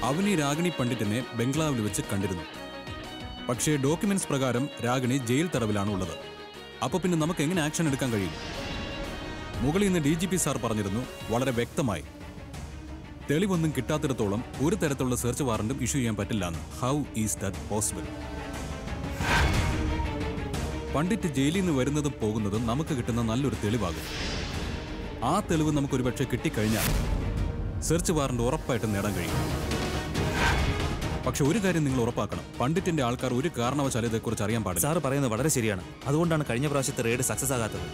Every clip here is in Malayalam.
അവൻ ഈ രാഗിണി പണ്ഡിറ്റിനെ ബംഗ്ലാവിൽ വെച്ച് കണ്ടിരുന്നു പക്ഷേ ഡോക്യുമെന്റ്സ് പ്രകാരം രാഗിണി ജയിൽ തടവിലാണ് ഉള്ളത് അപ്പൊ പിന്നെ നമുക്ക് എങ്ങനെ ആക്ഷൻ എടുക്കാൻ കഴിയും മുകളിൽ നിന്ന് ഡി ജി പി സാർ പറഞ്ഞിരുന്നു വളരെ വ്യക്തമായി തെളിവൊന്നും കിട്ടാത്തിടത്തോളം ഒരു തരത്തിലുള്ള സെർച്ച് വാറന്റും ഇഷ്യൂ ചെയ്യാൻ പറ്റില്ലെന്ന് how is that possible Pandit ജയിലിൽ നിന്ന് വരുന്നതും പോകുന്നതും നമുക്ക് കിട്ടുന്ന നല്ലൊരു തെളിവാകും ആ തെളിവ് നമുക്ക് ഒരുപക്ഷെ കിട്ടിക്കഴിഞ്ഞാൽ സെർച്ച് വാറന്റ് ഉറപ്പായിട്ടും നേടാൻ കഴിയും പക്ഷെ ഒരു കാര്യം നിങ്ങൾ ഉറപ്പാക്കണം പണ്ഡിറ്റിന്റെ ആൾക്കാർ ഒരു കാരണവശാലും ഇതേക്കുറിച്ച് അറിയാൻ പാടില്ല സാറ് പറയുന്നത് വളരെ ശരിയാണ് അതുകൊണ്ടാണ് കഴിഞ്ഞ പ്രാവശ്യത്തെ റെയ്ഡ് സക്സസ് ആകാത്തത്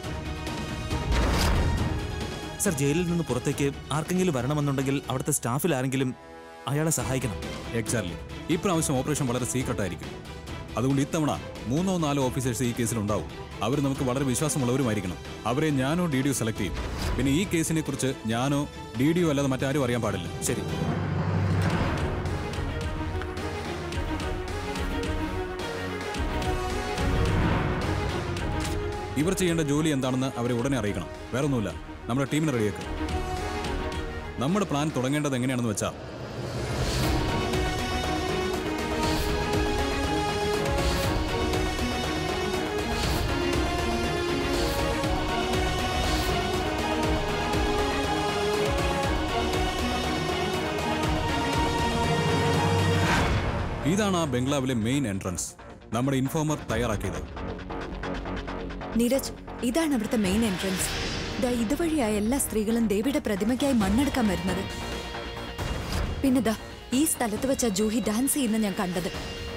സർ ജയിലിൽ നിന്ന് പുറത്തേക്ക് ആർക്കെങ്കിലും വരണമെന്നുണ്ടെങ്കിൽ അവിടുത്തെ സ്റ്റാഫിൽ ആരെങ്കിലും അയാളെ സഹായിക്കണം എക്സാക്ട്ലി ഇപ്രാവശ്യം ഓപ്പറേഷൻ വളരെ സീക്രട്ട് ആയിരിക്കും അതുകൊണ്ട് ഇത്തവണ മൂന്നോ നാലോ ഓഫീസേഴ്സ് ഈ കേസിൽ ഉണ്ടാവും അവർ നമുക്ക് വളരെ വിശ്വാസമുള്ളവരുമായിരിക്കണം അവരെ ഞാനോ ഡി ഡിയോ സെലക്ട് ചെയ്യും പിന്നെ ഈ കേസിനെ കുറിച്ച് ഞാനോ ഡി ഡിയോ അല്ലാതെ മറ്റാരും അറിയാൻ പാടില്ല ശരി ഇവർ ചെയ്യേണ്ട ജോലി എന്താണെന്ന് അവരെ ഉടനെ അറിയിക്കണം വേറെ ഒന്നുമില്ല നമ്മുടെ ടീമിനെ റെഡിയാക്കുക നമ്മുടെ പ്ലാൻ തുടങ്ങേണ്ടത് എങ്ങനെയാണെന്ന് വെച്ചാൽ ഇതാണ് ആ ബംഗ്ലാവിലെ മെയിൻ എൻട്രൻസ് നമ്മുടെ ഇൻഫോമർ തയ്യാറാക്കിയത് നീരജ് ഇതാണ് അവിടുത്തെ മെയിൻ എൻട്രൻസ് ദാ ഇതുവഴിയാ എല്ലാ സ്ത്രീകളും ദേവിയുടെ പ്രതിമയ്ക്കായി മണ്ണെടുക്കാൻ വരുന്നത് പിന്നെ ദാ ഈ സ്ഥലത്ത് വെച്ച ജൂഹി ഡാൻസ് ചെയ്യുന്ന ഞാൻ കണ്ടത്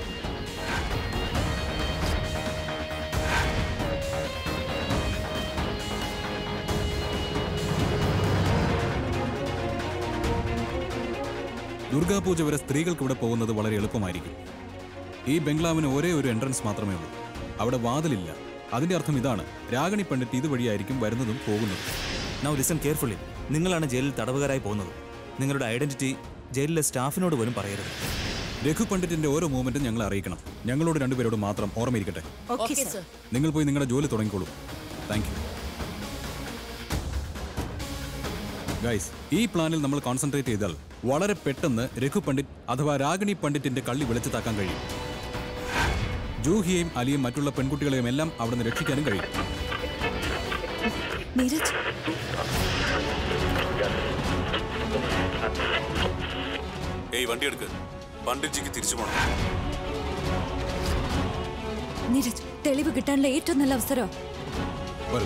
ദുർഗാപൂജ വരെ സ്ത്രീകൾക്ക് ഇവിടെ പോകുന്നത് വളരെ എളുപ്പമായിരിക്കും ഈ ബംഗ്ലാവിന് ഒരേ ഒരു എൻട്രൻസ് മാത്രമേ ഉള്ളൂ അവിടെ വാതിലില്ല അതിന്റെ അർത്ഥം ഇതാണ് രാഗണി പണ്ഡിറ്റ് ഇതുവഴിയായിരിക്കും വരുന്നതും പോകുന്നതും നൗ ലിസൺ കെയർഫുള്ളി നിങ്ങളാണ് ജയിലിൽ തടവുകാരായി പോകുന്നത് നിങ്ങളുടെ ഐഡന്റിറ്റി ജയിലിലെ സ്റ്റാഫിനോട് പോലും പറയരുത് രഘു പണ്ഡിറ്റിന്റെ ഓരോ മൂവ്മെന്റും ഞങ്ങളെ അറിയിക്കണം ഞങ്ങളോട് രണ്ടുപേരോട് മാത്രം ഓർമ്മയിരിക്കട്ടെ ഓക്കെ സർ നിങ്ങൾ പോയി നിങ്ങളുടെ ജോലി തുടങ്ങിക്കോളൂ താങ്ക് യു ഗൈസ് ഈ പ്ലാനിൽ നമ്മൾ കോൺസെൻട്രേറ്റ് ചെയ്താൽ വളരെ പെട്ടെന്ന് രഘു പണ്ഡിറ്റ് അഥവാ രാഗിണി പണ്ഡിറ്റിന്റെ കള്ളി വെളിച്ചത്താക്കാൻ കഴിയും ജൂഹിയെയും അലിയും മറ്റുള്ള പെൺകുട്ടികളെയും എല്ലാം അവിടെ നിന്ന് രക്ഷിക്കാനും കഴിയും നീരജ് ഏയ് വണ്ടി എടുക്ക് പണ്ഡിറ്റ്ജിക്ക് തിരിച്ചു പോകണം നീരജ് തെളിവ് കിട്ടാനുള്ള ഏറ്റവും നല്ല അവസരം വരൂ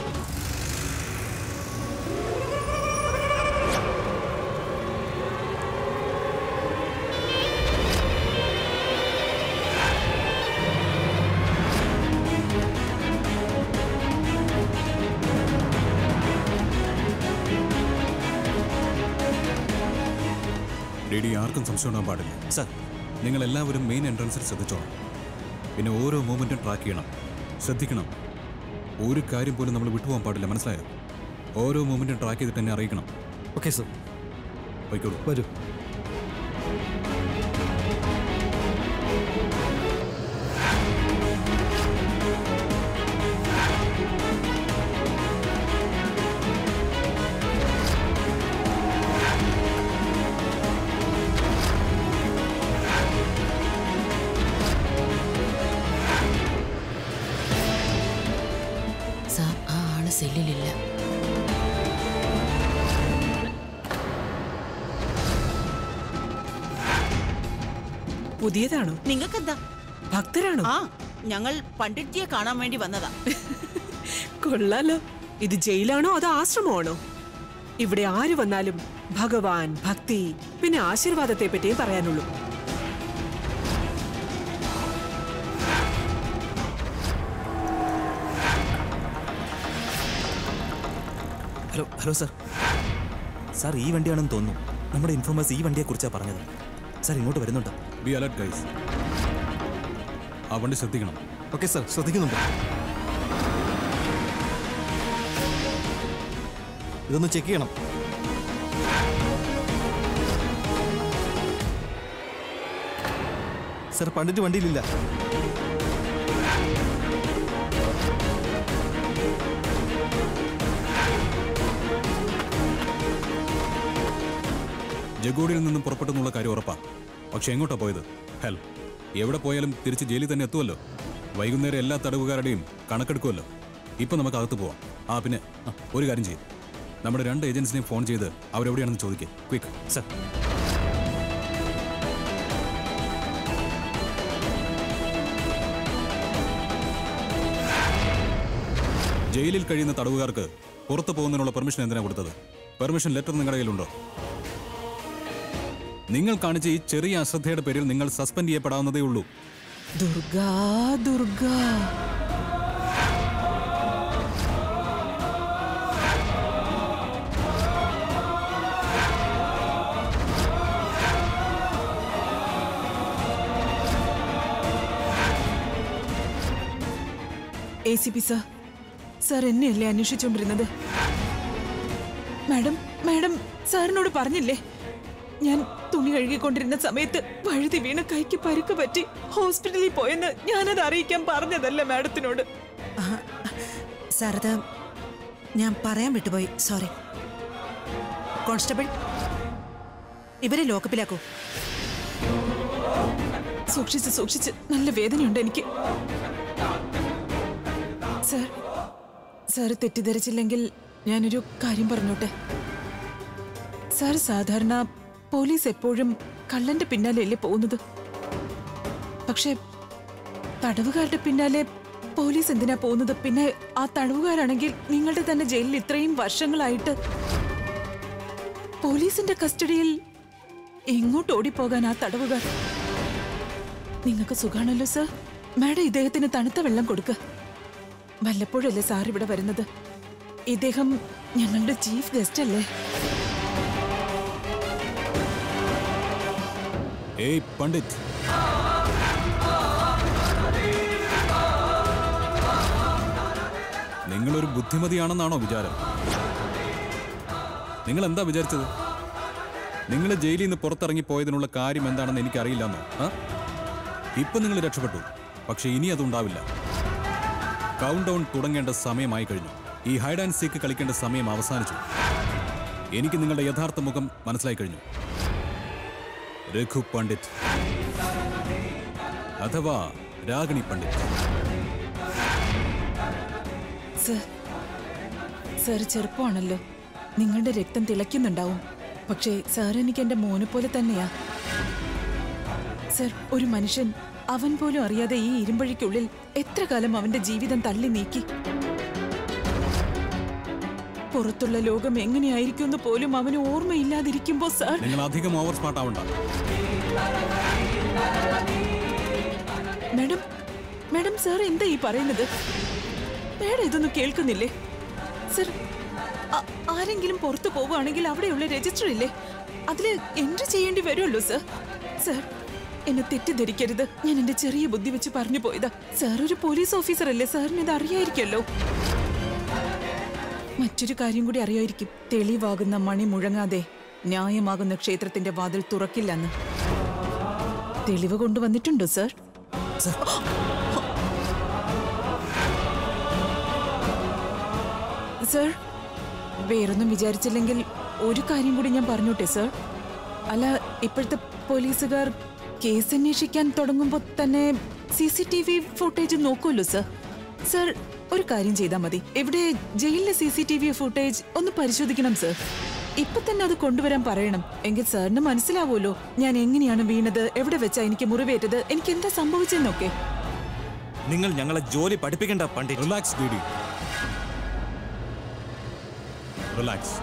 ഡി ഡി ആർക്കും സംശയം ഉണ്ടാകാൻ പാടില്ല സർ നിങ്ങൾ എല്ലാവരും മെയിൻ എൻട്രൻസിൽ ശ്രദ്ധിച്ചോണം പിന്നെ ഓരോ മൂമെന്റും ട്രാക്ക് ചെയ്യണം ശ്രദ്ധിക്കണം ഒരു കാര്യം പോലും നമ്മൾ വിട്ടുപോകാൻ പാടില്ല മനസ്സിലായോ ഓരോ മൂമെന്റും ട്രാക്ക് ചെയ്തിട്ട് എന്നെ അറിയിക്കണം ഓക്കെ സർ പോയിക്കോളൂ വരൂ സാർ ആ ആള് സെല്ലിലില്ല പുതിയതാണോ നിങ്ങൾക്കെന്താ ഭക്തരാണോ ആ ഞങ്ങൾ പണ്ഡിറ്റ്ജിയെ കാണാൻ വേണ്ടി വന്നതാ കൊള്ളാലോ ഇത് ജയിലാണോ അതോ ആശ്രമമാണോ ഇവിടെ ആര് വന്നാലും ഭഗവാൻ ഭക്തി പിന്നെ ആശീർവാദത്തെ പറ്റിയേ പറയാനുള്ളൂ ഹലോ ഹലോ സർ സാർ ഈ വണ്ടിയാണെന്ന് തോന്നുന്നു നമ്മുടെ ഇൻഫോമേഴ്സ് ഈ വണ്ടിയെക്കുറിച്ചാണ് പറഞ്ഞത് സാർ ഇങ്ങോട്ട് വരുന്നുണ്ടോ ബി അലർട്ട് ഗൈസ് ആ വണ്ടി ശ്രദ്ധിക്കണം ഓക്കെ സാർ ശ്രദ്ധിക്കുന്നുണ്ട് ഇതൊന്ന് ചെക്ക് ചെയ്യണം സർ പണ്ടിട്ട് വണ്ടിയിലില്ല ജഗോഡിയിൽ നിന്നും പുറപ്പെട്ടെന്നുള്ള കാര്യം ഉറപ്പാ പക്ഷെ എങ്ങോട്ടാ പോയത് ഹെൽ എവിടെ പോയാലും തിരിച്ച് ജയിലിൽ തന്നെ എത്തുമല്ലോ വൈകുന്നേരം എല്ലാ തടവുകാരുടെയും കണക്കെടുക്കുമല്ലോ ഇപ്പൊ നമുക്ക് അകത്ത് പോവാം ആ പിന്നെ ആ, ഒരു കാര്യം ചെയ്യും നമ്മുടെ രണ്ട് ഏജൻസിനെയും ഫോൺ ചെയ്ത് അവരെവിടെയാണെന്ന് ചോദിക്കുക ക്വിക്ക് സർ ജയിലിൽ കഴിയുന്ന തടവുകാർക്ക് പുറത്തു പോകുന്നതിനുള്ള പെർമിഷൻ എന്തിനാ കൊടുത്തത് പെർമിഷൻ ലെറ്റർ നിങ്ങളുടെ കയ്യിലുണ്ടോ നിങ്ങൾ കാണിച്ച ഈ ചെറിയ അശ്രദ്ധയുടെ പേരിൽ നിങ്ങൾ സസ്പെൻഡ് ചെയ്യപ്പെടാവുന്നതേ ഉള്ളൂ Durga Durga A C P sir sir എന്നെയല്ലേ അന്വേഷിച്ചുകൊണ്ടിരുന്നത് മാഡം മാഡം സാറിനോട് പറഞ്ഞില്ലേ ഞാൻ തുണി കഴുകിക്കൊണ്ടിരുന്ന സമയത്ത് വഴുതി വീണ കൈക്ക് പരുക്ക് പറ്റി ഹോസ്പിറ്റലിൽ പോയെന്ന് ഞാനത് അറിയിക്കാൻ പറഞ്ഞതല്ലേ മാഡത്തിനോട് സാർ അത് ഞാൻ പറയാൻ വിട്ടുപോയി സോറി കോൺസ്റ്റബിൾ ഇവരെ ലോക്കപ്പിലാക്കൂ സൂക്ഷിച്ച് സൂക്ഷിച്ച് നല്ല വേദനയുണ്ട് എനിക്ക് സാർ സാർ തെറ്റിദ്ധരിച്ചില്ലെങ്കിൽ ഞാനൊരു കാര്യം പറഞ്ഞോട്ടെ സാർ സാധാരണ പോലീസ് എപ്പോഴും കള്ളന്റെ പിന്നാലെയല്ലേ പോകുന്നത് പക്ഷേ തടവുകാരുടെ പിന്നാലെ പോലീസ് എന്തിനാ പോകുന്നത് പിന്നെ ആ തടവുകാരാണെങ്കിൽ നിങ്ങളുടെ തന്നെ ജയിലിൽ ഇത്രയും വർഷങ്ങളായിട്ട് പോലീസിന്റെ കസ്റ്റഡിയിൽ എങ്ങോട്ട് ഓടിപ്പോകാൻ ആ തടവുകാർ നിങ്ങൾക്ക് സുഖാണല്ലോ സർ മാഡം ഇദ്ദേഹത്തിന് തണുത്ത വെള്ളം കൊടുക്ക് വല്ലപ്പോഴല്ലേ സാർ ഇവിടെ വരുന്നത് ഇദ്ദേഹം ഞങ്ങളുടെ ചീഫ് ഗസ്റ്റ് അല്ലേ ഏയ് പണ്ഡിറ്റ് നിങ്ങളൊരു ബുദ്ധിമതിയാണെന്നാണോ വിചാരം നിങ്ങൾ എന്താ വിചാരിച്ചത് നിങ്ങൾ ജയിലിൽ നിന്ന് പുറത്തിറങ്ങി പോയതിനുള്ള കാര്യം എന്താണെന്ന് എനിക്കറിയില്ലെന്നോ ആ ഇപ്പൊ നിങ്ങൾ രക്ഷപ്പെട്ടു പക്ഷെ ഇനി അതുണ്ടാവില്ല കൗണ്ട് ഡൗൺ തുടങ്ങേണ്ട സമയമായി കഴിഞ്ഞു ഈ ഹൈഡ് ആൻഡ് സീക്ക് കളിക്കേണ്ട സമയം അവസാനിച്ചു എനിക്ക് നിങ്ങളുടെ യഥാർത്ഥ മുഖം മനസ്സിലായി കഴിഞ്ഞു രഘു പണ്ഡിറ്റ് അഥവാ രാഗിണി പണ്ഡിറ്റ് സർ സർ ചെറുപ്പമാണല്ലോ നിങ്ങളുടെ രക്തം തിളയ്ക്കുന്നുണ്ടാവും പക്ഷേ സാർ എനിക്ക് എന്റെ മോനെ പോലെ തന്നെയാ സർ ഒരു മനുഷ്യൻ അവൻ പോലും അറിയാതെ ഈ ഇരുമ്പഴിക്കുള്ളിൽ എത്ര കാലം അവന്റെ ജീവിതം തള്ളി നീക്കി പുറത്തുള്ള ലോകം എങ്ങനെയായിരിക്കുമെന്ന് പോലും അവന് ഓർമ്മയില്ലാതിരിക്കുമ്പോ സാർ നിങ്ങൾ അധികം ഓവർ സ്മാർട്ട് ആവണ്ട മാഡം മാഡം സാർ എന്താ ഈ പറയുന്നത് മാഡം ഇതൊന്നും കേൾക്കുന്നില്ലേ സർ ആ- ആരെങ്കിലും പുറത്തു പോവുകയാണെങ്കിൽ അവിടെയുള്ള രജിസ്റ്റർ ഇല്ലേ അതില് എൻട്രി ചെയ്യേണ്ടി വരുമല്ലോ സർ സർ എന്നെ തെറ്റിദ്ധരിക്കരുത് ഞാൻ എന്റെ ചെറിയ ബുദ്ധി വെച്ച് പറഞ്ഞു പോയതാ സാർ ഒരു പോലീസ് ഓഫീസർ അല്ലേ സാറിന് ഇത് അറിയായിരിക്കുമല്ലോ മറ്റൊരു കാര്യം കൂടി അറിയായിരിക്കും തെളിവാകുന്ന മണി മുഴങ്ങാതെ ന്യായമാകുന്ന ക്ഷേത്രത്തിന്റെ വാതിൽ തുറക്കില്ലെന്ന് തെളിവ് കൊണ്ടുവന്നിട്ടുണ്ടോ സർ സർ സർ വേറൊന്നും വിചാരിച്ചില്ലെങ്കിൽ ഒരു കാര്യം കൂടി ഞാൻ പറഞ്ഞോട്ടെ സർ അല്ല ഇപ്പോഴത്തെ പോലീസുകാർ കേസ് അന്വേഷിക്കാൻ തുടങ്ങുമ്പോൾ തന്നെ C C T V footage നോക്കുമല്ലോ സർ സർ ഒരു കാര്യം ചെയ്താൽ മതി ഇവിടെ ജയിലിലെ C C T V footage ഒന്ന് പരിശോധിക്കണം സർ ഇപ്പൊ തന്നെ അത് കൊണ്ടുവരാൻ പറയണം എങ്കിൽ സാറിന് മനസ്സിലാവുമല്ലോ ഞാൻ എങ്ങനെയാണ് വീണത് എവിടെ വെച്ചാ എനിക്ക് മുറിവേറ്റത് എനിക്ക് എന്താ സംഭവിച്ചെന്നൊക്കെ നിങ്ങൾ ഞങ്ങളെ ജോലി പഠിപ്പിക്കേണ്ട Pandit relax D D relax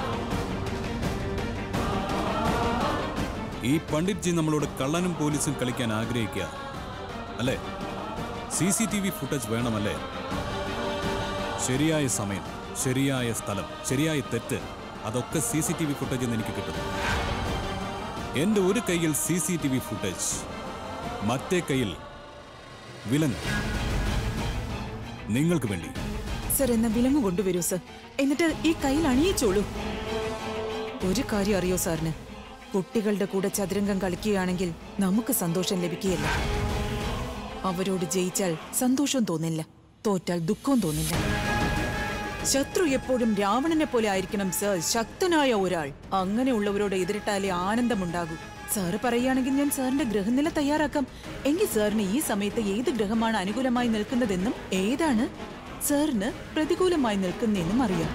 ഈ പണ്ഡിറ്റ് ജി നമ്മളോട് കള്ളനും പോലീസും കളിക്കാൻ ആഗ്രഹിക്കുക അല്ലേ C C T V footage വേണമല്ലേ ശരിയായ സമയം ശരിയായ സ്ഥലം ശരിയായ തെറ്റ് അതൊക്കെ C C T V footage എന്ന് എനിക്ക് കിട്ടും എന്റെ ഒരു കയ്യിൽ C C T V footage മറ്റേ കയ്യിൽ വിലങ്ങ് നിങ്ങൾക്ക് വേണ്ടി സർ എന്ന വിലങ്ങ് കൊണ്ടുവരൂ സർ എന്നിട്ട് ഈ കയ്യിൽ അണിയിച്ചോളൂ ഒരു കാര്യം അറിയോ സാറിന് കുട്ടികളുടെ കൂടെ ചതുരംഗം കളിക്കുകയാണെങ്കിൽ നമുക്ക് സന്തോഷം ലഭിക്കുകയില്ല അവരോട് ജയിച്ചാൽ സന്തോഷം തോന്നില്ല തോറ്റാൽ ദുഃഖവും തോന്നില്ല ശത്രു എപ്പോഴും രാവണനെ പോലെ ആയിരിക്കണം സർ ശക്തനായ ഒരാൾ അങ്ങനെയുള്ളവരോട് എതിരിട്ടാലേ ആനന്ദമുണ്ടാകൂ സാറ് പറയുകയാണെങ്കിൽ ഞാൻ സാറിന്റെ ഗ്രഹനില തയ്യാറാക്കാം എങ്കിൽ സാറിന് ഈ സമയത്ത് ഏത് ഗ്രഹമാണ് അനുകൂലമായി നിൽക്കുന്നതെന്നും ഏതാണ് സാറിന് പ്രതികൂലമായി നിൽക്കുന്നതെന്നും അറിയാം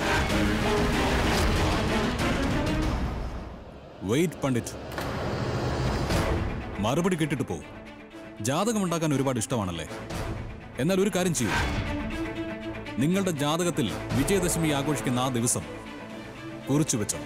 വെയിറ്റ് പണ്ഡിറ്റ് മറുപടി കേട്ടിട്ട് പോകും ജാതകം ഉണ്ടാക്കാൻ ഒരുപാട് ഇഷ്ടമാണല്ലേ എന്നാൽ ഒരു കാര്യം ചെയ്യൂ നിങ്ങളുടെ ജാതകത്തിൽ വിജയദശമി ആഘോഷിക്കുന്ന ആ ദിവസം കുറിച്ചു വെച്ചോ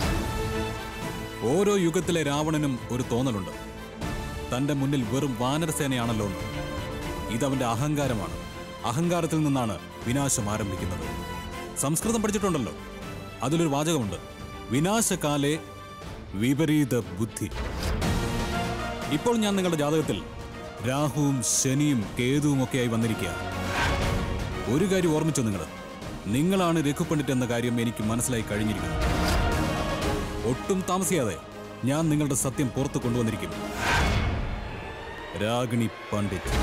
ഓരോ യുഗത്തിലെ രാവണനും ഒരു തോന്നലുണ്ട് തന്റെ മുന്നിൽ വെറും വാനരസേനയാണല്ലോ എന്ന് ഇതവന്റെ അഹങ്കാരമാണ് അഹങ്കാരത്തിൽ നിന്നാണ് വിനാശം ആരംഭിക്കുന്നത് സംസ്കൃതം പഠിച്ചിട്ടുണ്ടല്ലോ അതിലൊരു വാചകമുണ്ട് വിനാശകാലേ വിപരീത ബുദ്ധി ഇപ്പോൾ ഞാൻ നിങ്ങളുടെ ജാതകത്തിൽ രാഹുവും ശനിയും കേതുവും ഒക്കെയായി വന്നിരിക്കുക ഒരു കാര്യം ഓർമ്മിച്ചോ നിങ്ങൾ നിങ്ങളാണ് രഘു പണ്ഡിറ്റ് എന്ന കാര്യം എനിക്ക് മനസ്സിലായി കഴിഞ്ഞിരിക്കുന്നു ഒട്ടും താമസിയാതെ ഞാൻ നിങ്ങളുടെ സത്യം പുറത്തു കൊണ്ടുവന്നിരിക്കും രാഗിണി പണ്ഡിറ്റ്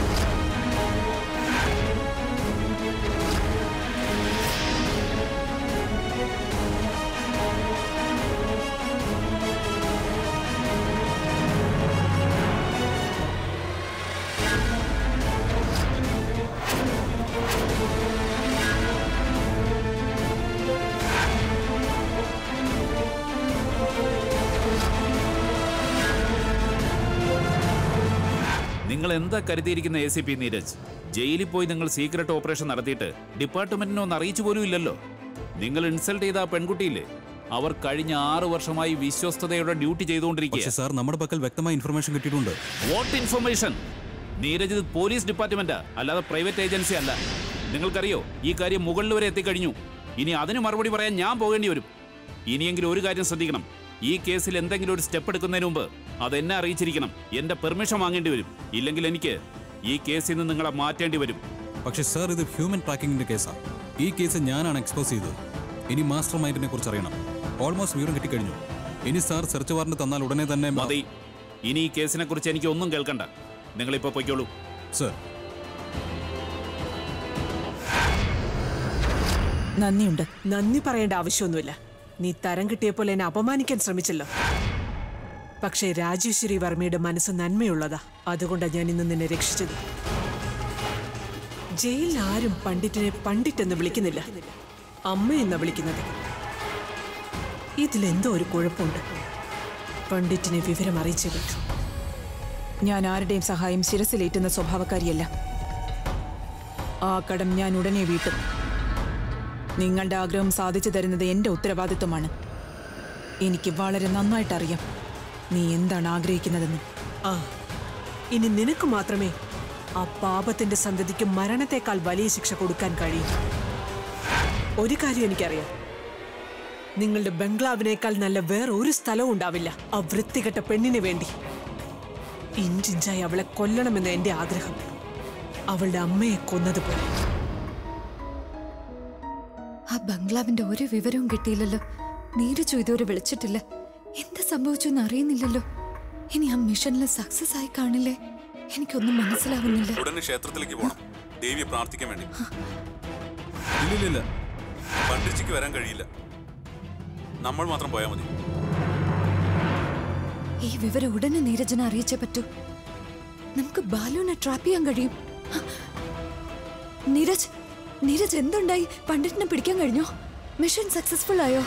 നിങ്ങൾ എന്താ കരുതിയിരിക്കുന്ന എ സി പി നീരജ് ജയിലിൽ പോയി നിങ്ങൾ സീക്രട്ട് ഓപ്പറേഷൻ നടത്തിയിട്ട് ഡിപ്പാർട്ട്മെന്റിനെ ഒന്ന് അറിയിച്ചു പോലും ഇല്ലല്ലോ നിങ്ങൾ ഇൻസൾട്ട് ചെയ്ത ആ പെൺകുട്ടിയില്ലേ അവർ കഴിഞ്ഞ ആറു വർഷമായി വിശ്വസ്തതയോടെ ഡ്യൂട്ടി ചെയ്തുകൊണ്ടിരിക്കുക പക്ഷെ സാർ നമ്മുടെ പക്കൽ വ്യക്തമായ ഇൻഫർമേഷൻ കിട്ടിയിട്ടുണ്ട് വാട്ട് ഇൻഫർമേഷൻ നീരജ് ഇത് പോലീസ് ഡിപ്പാർട്ട്മെന്റാ അല്ലാതെ പ്രൈവറ്റ് ഏജൻസി അല്ല നിങ്ങൾക്കറിയോ ഈ കാര്യം മുകളിൽ വരെ എത്തിക്കഴിഞ്ഞു ഇനി അതിന് മറുപടി പറയാൻ ഞാൻ പോകേണ്ടി വരും ഇനിയെങ്കിലും ഒരു കാര്യം ശ്രദ്ധിക്കണം ഈ കേസിൽ എന്തെങ്കിലും ഒരു സ്റ്റെപ്പ് എടുക്കുന്നതിന് മുമ്പ് അതെന്നെ അറിയിച്ചിരിക്കണം എന്റെ പെർമിഷൻ വാങ്ങേണ്ടി വരും ഇല്ലെങ്കിൽ എനിക്ക് ഈ കേസിൽ നിന്ന് നിങ്ങളെ മാറ്റേണ്ടി വരും പക്ഷെ സാർ ഇത് ഹ്യൂമൻ ട്രാക്കിംഗിന്റെ കേസാണ് ഈ കേസ് ഞാനാണ് എക്സ്പോസ് ചെയ്തത് ഇനി മാസ്റ്റർ മൈൻഡിനെ കുറിച്ച് അറിയണം ഓൾമോസ്റ്റ് വിവരം കിട്ടിക്കഴിഞ്ഞു ഇനി സാർ സെർച്ച് വാറന്റ് തന്നാൽ ഉടനെ തന്നെ മതി ഇനി ഈ കേസിനെ കുറിച്ച് എനിക്ക് ഒന്നും കേൾക്കണ്ട നിങ്ങളിപ്പോ പൊയ്ക്കോളൂ സാർ നന്ദിയുണ്ട് നന്ദി പറയേണ്ട ആവശ്യമൊന്നുമില്ല നീ തരം കിട്ടിയപ്പോൾ എന്നെ അപമാനിക്കാൻ ശ്രമിച്ചല്ലോ പക്ഷേ രാജേശ്വരി വർമ്മയുടെ മനസ്സ് നന്മയുള്ളതാ അതുകൊണ്ടാണ് ഞാൻ ഇന്ന് നിന്നെ രക്ഷിച്ചത് ജയിലിൽ ആരും പണ്ഡിറ്റിനെ പണ്ഡിറ്റ് എന്ന് വിളിക്കുന്നില്ല അമ്മ എന്നാ വിളിക്കുന്നത് ഇതിലെന്തോ ഒരു കുഴപ്പമുണ്ട് പണ്ഡിറ്റിനെ വിവരം അറിയിച്ചേ പറ്റൂ ഞാൻ ആരുടെയും സഹായം ശിരസിലേറ്റുന്ന സ്വഭാവക്കാരിയല്ല ആ കടം ഞാൻ ഉടനെ വീട്ടും നിങ്ങളുടെ ആഗ്രഹം സാധിച്ചു തരുന്നത് എന്റെ ഉത്തരവാദിത്വമാണ് എനിക്ക് വളരെ നന്നായിട്ട് അറിയാം നീ എന്താണ് ആഗ്രഹിക്കുന്നതെന്ന് ആ ഇനി നിനക്ക് മാത്രമേ ആ പാപത്തിന്റെ സന്തതിക്ക് മരണത്തെക്കാൾ വലിയ ശിക്ഷ കൊടുക്കാൻ കഴിയും ഒരു കാര്യം എനിക്കറിയാം നിങ്ങളുടെ ബംഗ്ലാവിനേക്കാൾ നല്ല വേറെ ഒരു സ്ഥലവും ഉണ്ടാവില്ല ആ വൃത്തികെട്ട പെണ്ണിന് വേണ്ടി ഇഞ്ചിഞ്ചായി അവളെ കൊല്ലണമെന്ന് എന്റെ ആഗ്രഹം അവളുടെ അമ്മയെ കൊന്നതുപോലെ ആ ബംഗ്ലാവിന്റെ ഒരു വിവരവും കിട്ടിയില്ലല്ലോ നീരജു ഇതുവരെ വിളിച്ചിട്ടില്ല എന്ത് സംഭവിച്ചു എന്ന് അറിയുന്നില്ലല്ലോ ഇനി ആ മിഷനിൽ സക്സസ് ആയി കാണില്ലേ എനിക്കൊന്നും മനസ്സിലാവുന്നില്ല ഉടനെ ക്ഷേത്രത്തിലേക്ക് പോകണം ദേവിയെ പ്രാർത്ഥിക്കാൻ വേണ്ടി ഇല്ലില്ല പണ്ടിച്ചിക്ക് വരാൻ കഴിയില്ല നമ്മൾ മാത്രം പോയാൽ മതി ഈ വിവരം ഉടനെ നീരജനെ അറിയിച്ചേ പറ്റൂ നമുക്ക് ബാലുവിനെ ട്രാപ്പ് ചെയ്യാൻ കഴിയും ഹ! നീരജ് നീരജ് എന്തുണ്ടായി പണ്ഡിറ്റിനെ പിടിക്കാൻ കഴിഞ്ഞോ മിഷൻ സക്സസ്ഫുൾ ആയോ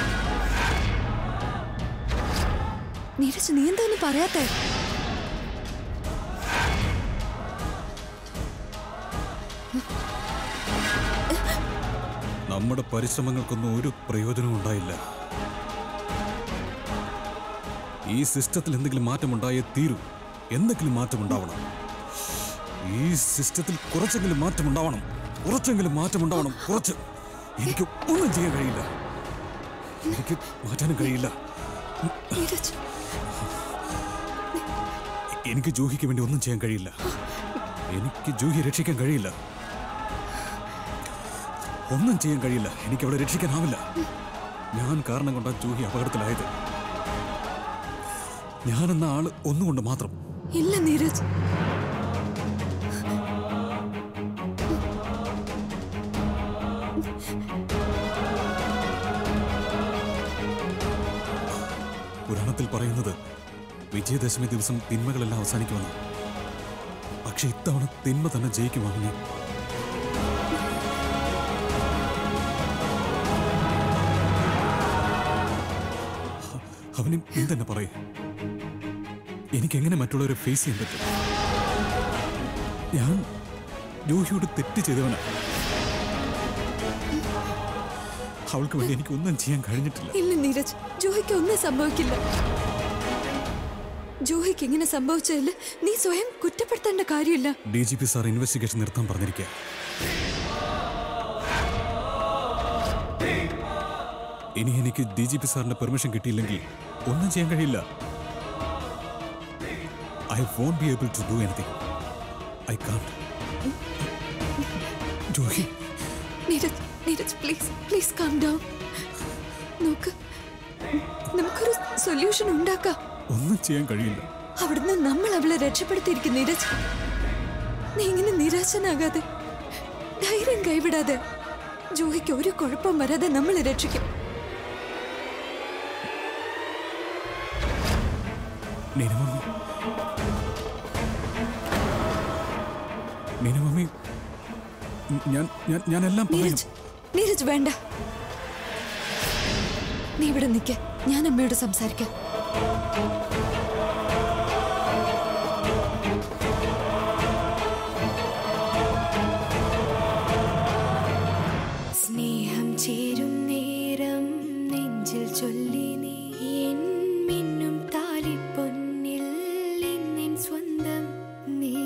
നീരജ് നീ എന്താ ഒന്നും പറയാത്തേ നമ്മുടെ പരിശ്രമങ്ങൾക്കൊന്നും ഒരു പ്രയോജനവും ഉണ്ടായില്ല ഈ സിസ്റ്റത്തിൽ എന്തെങ്കിലും മാറ്റം ഉണ്ടായേ തീരൂ എന്തെങ്കിലും മാറ്റം ഉണ്ടാവണം ഈ സിസ്റ്റത്തിൽ കുറച്ചെങ്കിലും മാറ്റം ഉണ്ടാവണം കുറച്ചെങ്കിലും മാറ്റം ഉണ്ടാവണം കുറച്ച് എനിക്ക് ഒന്നും ചെയ്യാൻ കഴിയില്ല എനിക്ക് മാറ്റാനും കഴിയില്ല നീരജ് എനിക്ക് ജൂഹിക്ക് വേണ്ടി ഒന്നും ചെയ്യാൻ കഴിയില്ല എനിക്ക് ജൂഹി രക്ഷിക്കാൻ കഴിയില്ല ഒന്നും ചെയ്യാൻ കഴിയില്ല എനിക്ക് അവളെ രക്ഷിക്കാനാവില്ല ഞാൻ കാരണം കൊണ്ടാണ് ജൂഹി അപകടത്തിലായത് ഞാനെന്ന ആള് ഒന്നുകൊണ്ട് മാത്രം ഇല്ല നീരജ് പുരാണത്തിൽ പറയുന്നത് വിജയദശമി ദിവസം തിന്മകളെല്ലാം അവസാനിക്കുമെന്ന് പക്ഷെ ഇത്തവണ തിന്മ തന്നെ ജയിക്കുവാണ് അവനും നീ തന്നെ പറയേ എനിക്കെങ്ങനെ മറ്റുള്ളവരെ ഫേസ് ചെയ്യാൻ പറ്റും ഞാൻ ജൂഹിയോട് തെറ്റ് ചെയ്തവനാ അവൾക്ക് വേണ്ടി എനിക്ക് ഒന്നും ചെയ്യാൻ കഴിഞ്ഞിട്ടില്ല ഇല്ല നീരജ് ജോഹിക്ക് ഒന്നും സംഭവിക്കില്ല ജോഹിക്ക് ഇങ്ങനെ സംഭവിച്ചതിൽ നീ സ്വയം കുറ്റപ്പെടുത്തേണ്ട കാര്യമില്ല D G P sir investigation നിർത്താൻ പറഞ്ഞിരിക്കുക ഇനി എനിക്ക് ഡി ജി പി സാറിന്റെ പെർമിഷൻ കിട്ടിയില്ലെങ്കിൽ ഒന്നും ചെയ്യാൻ കഴിയില്ല I won't be able to do anything I can't ജോഹി Neeraj Neeraj please please calm down നോക്ക് നമുക്കൊരു സൊല്യൂഷൻ ഉണ്ടാക്കാം ഒന്നും ചെയ്യാൻ കഴിയില്ല അവിടുന്ന് നമ്മൾ അവളെ രക്ഷപ്പെടുത്തിയിരിക്കും നീരജ് നീ ഇങ്ങനെ നിരാശനാകാതെ ധൈര്യം കൈവിടാതെ ജോഹിക്ക് ഒരു കുഴപ്പം വരാതെ നമ്മളെ രക്ഷിക്കും നീനമമ്മി നീനമമ്മി ഞാൻ ഞാൻ ഞാൻ എല്ലാം പറയും നീരജ് നീരജ് വേണ്ട നീ ഇവിടെ നിൽക്ക ഞാൻ അമ്മയോട് സംസാരിക്കാം സ്നേഹം ചേരും നേരം നെഞ്ചിൽ ചൊല്ലി നീ എൻ മിന്നും താലിപ്പൊന്നിൽ ഇന്നിൻ സ്വന്തം നീ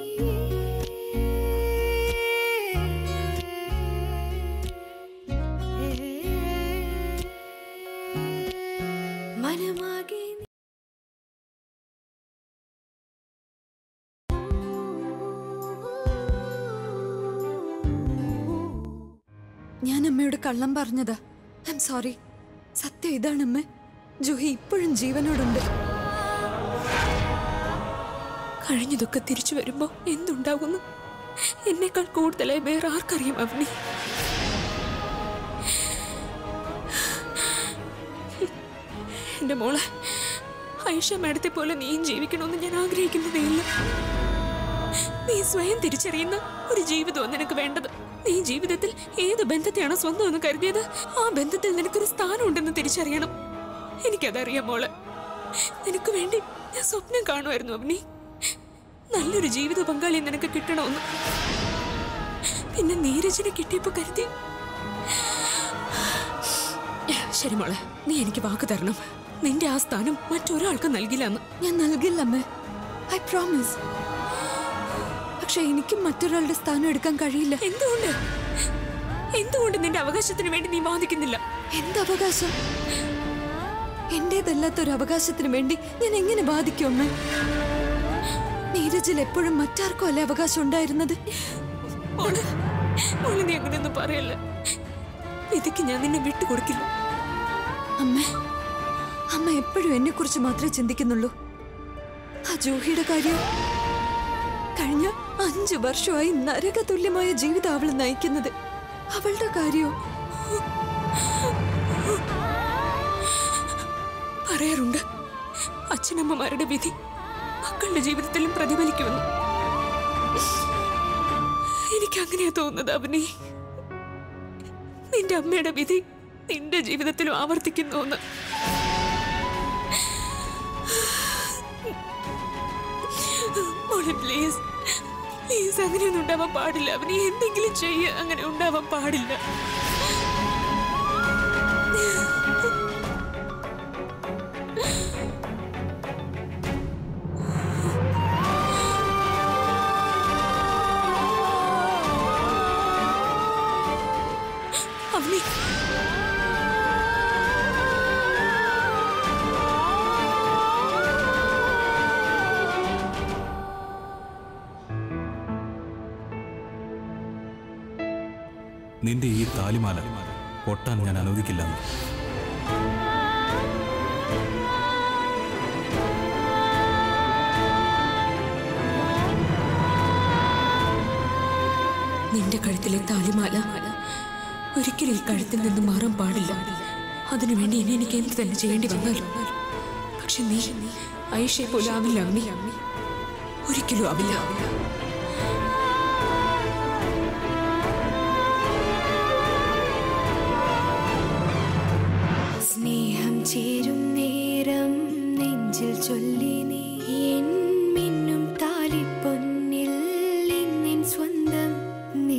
മനമാകെ നീ ഞാൻ അമ്മയോട് കള്ളം പറഞ്ഞതാ ഐ എം സോറി സത്യം ഇതാണ് അമ്മ ജൂഹി ഇപ്പോഴും ജീവനോടുണ്ട് കഴിഞ്ഞതൊക്കെ തിരിച്ചു വരുമ്പോ എന്തുണ്ടാകുന്നു എന്നേക്കാൾ കൂടുതലായി വേറെ ആർക്കറിയാം അവനെ എന്റെ മോളെ ഐഷ മാഡത്തെ പോലെ നീയും ജീവിക്കണമെന്ന് ഞാൻ ആഗ്രഹിക്കുന്നതേ ഇല്ല നീ സ്വയം തിരിച്ചറിയുന്ന ഒരു ജീവിതമാണ് നിനക്ക് വേണ്ടത് നീ ജീവിതത്തിൽ ഏത് ബന്ധത്തെയാണോ സ്വന്തം എന്ന് കരുതിയത് ആ ബന്ധത്തിൽ നിനക്കൊരു സ്ഥാനമുണ്ടെന്ന് തിരിച്ചറിയണം എനിക്കതറിയാം മോളെ നിനക്ക് വേണ്ടി ഞാൻ സ്വപ്നം കാണുമായിരുന്നു അവനി നല്ലൊരു ജീവിത പങ്കാളി നിനക്ക് കിട്ടണമെന്ന് പിന്നെ നീരജിനെ കിട്ടിയപ്പോ കരുതി ശരി മോളെ നീ എനിക്ക് വാക്ക് തരണം നിന്റെ ആ സ്ഥാനം മറ്റൊരാൾക്ക് നൽകില്ലെന്ന് ഞാൻ നൽകില്ല അമ്മ ഐ പ്രോമിസ് പക്ഷെ എനിക്കും മറ്റൊരാളുടെ സ്ഥാനം എടുക്കാൻ കഴിയില്ല എന്തുകൊണ്ട് എന്തുകൊണ്ട് നിന്റെ അവകാശത്തിന് വേണ്ടി നീ വാദിക്കുന്നില്ല എന്ത് അവകാശം എന്റേതല്ലാത്തൊരു അവകാശത്തിന് വേണ്ടി ഞാൻ എങ്ങനെ ബാധിക്കും അമ്മ നീരജിൽ എപ്പോഴും മറ്റാർക്കും അല്ലേ അവകാശം ഉണ്ടായിരുന്നത് മോളെ മോളെ നീ അങ്ങനെയൊന്നും പറയല്ല വിധിക്ക് ഞാൻ നിന്നെ വിട്ടുകൊടുക്കില്ല അമ്മ അമ്മ എപ്പോഴും എന്നെ കുറിച്ച് മാത്രമേ ചിന്തിക്കുന്നുള്ളൂ ആ ജൂഹിയുടെ കാര്യം കഴിഞ്ഞ അഞ്ചു വർഷമായി നരകതുല്യമായ ജീവിതം അവൾ നയിക്കുന്നത് അവളുടെ കാര്യോ പറയാറുണ്ട് അച്ഛനമ്മമാരുടെ വിധി മക്കളുടെ ജീവിതത്തിലും പ്രതിഫലിക്കുമെന്ന് എനിക്ക് അങ്ങനെയാ തോന്നുന്നത് അവനെ നിന്റെ അമ്മയുടെ വിധി നിന്റെ ജീവിതത്തിലും ആവർത്തിക്കുന്നു എന്ന് മോളെ പ്ലീസ് പ്ലീസ് അങ്ങനെയൊന്നും ഉണ്ടാവാൻ പാടില്ല അവനെ എന്തെങ്കിലും ചെയ്യ അങ്ങനെ ഉണ്ടാവാൻ പാടില്ല അവനെ നിന്റെ ഈ താലിമാല പൊട്ടാൻ ഞാൻ അനുവദിക്കില്ലെന്ന് നിന്റെ കഴുത്തിലെ താലിമാല ഒരിക്കലും ഈ കഴുത്തിൽ നിന്ന് മാറാൻ പാടില്ല അതിനുവേണ്ടി ഇനി എനിക്ക് എന്ത് തന്നെ ചെയ്യേണ്ടി വന്നാലും പക്ഷെ പക്ഷെ നീ ഐഷയെ പോലെ ആവില്ല അമ്മി ഒരിക്കലും ആവില്ല സ്നേഹം ചേരും നേരം നെഞ്ചിൽ ചൊല്ലി നീ എൻ മിന്നും താലിപ്പൊന്നിൽ ഇന്നിൻ സ്വന്തം നീ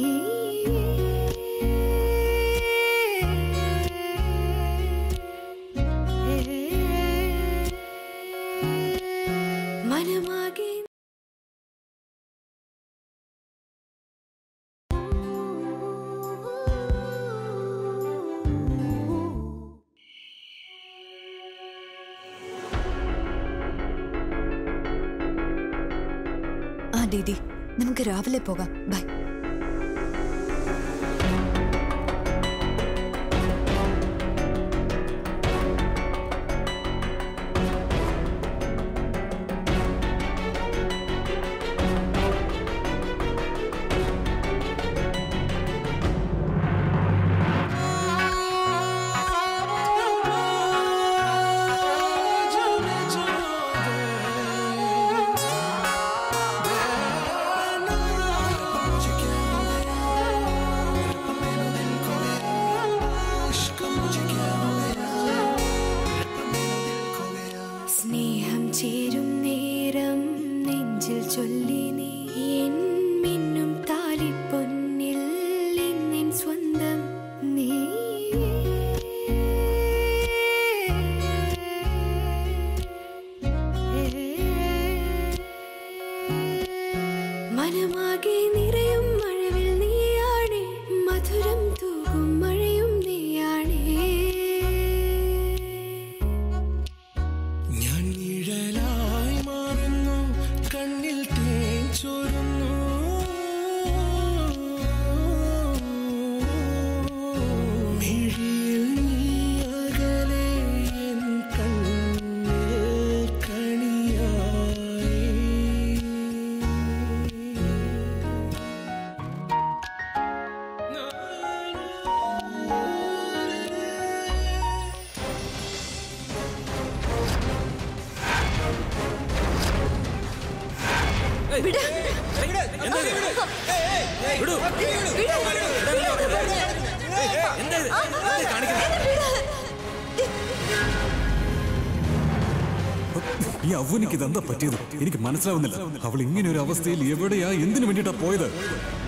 മനമാകെ ആ ദീദി നമുക്ക് രാവിലെ പോകാം ബൈ സ്നേഹം ചേരും നേരം നെഞ്ചിൽ ചൊല്ലി നീ എൻ മിന്നും താലിപ്പൊന്നിൽ ഇന്നിൻ സ്വന്തം നീ മനമാകെ നിറയും മഴവിൽ നീയാണേ മധുരം തൂകും മഴയും നീയാണേ ഞാൻ നിഴലായി മാറുന്നു കണ്ണിൽ തേൻ ചോരുന്നു മിഴിയിൽ നീ അകലെ എൻ കണ്ണിൽ കണിയായി ഈ അവനിക്ക് ഇതെന്താ പറ്റിയത് എനിക്ക് മനസ്സിലാവുന്നില്ല അവൾ ഇങ്ങനെ ഒരു അവസ്ഥയിൽ എവിടെയാ എന്തിനു വേണ്ടിയിട്ടാ പോയത്